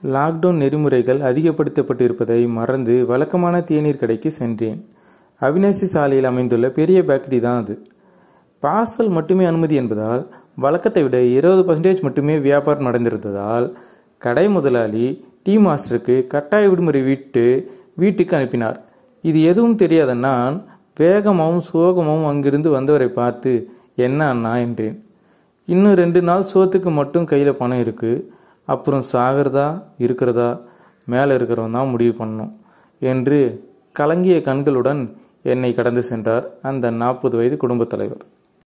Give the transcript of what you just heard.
lockdown நெறிமுறைகள் அதிகப்படுத்தப்பட்டிருப்பதை மறந்து வழக்கமான தேநீர் கடைக்கு சென்றேன் அவினாசி சாலையில் அமைந்துள்ள பெரிய பேக்கரி தான் அது பார்சல் மட்டுமே அனுமதி என்பதால் வழக்கத்தை விட இருபது பர்சன்டேஜ் மட்டுமே வியாபாரம் நடந்திருந்ததால் கடை முதலாளி டீ மாஸ்டருக்கு கட்டாய விடுமுறை விட்டு வீட்டுக்கு அனுப்பினார் இது எதுவும் தெரியாத நான் வேகமாகவும் சோகமாகவும் அங்கிருந்து வந்தவரை பார்த்து என்ன அண்ணா என்றேன் இன்னும் ரெண்டு நாள் சோத்துக்கு மட்டும் கையில் பணம் இருக்கு அப்புறம் சாகிறதா இருக்கிறதா மேலே இருக்கிறவன் தான் முடிவு பண்ணணும் என்று கலங்கிய கண்களுடன் என்னை கடந்து சென்றார் அந்த நாற்பது வயது குடும்பத் தலைவர்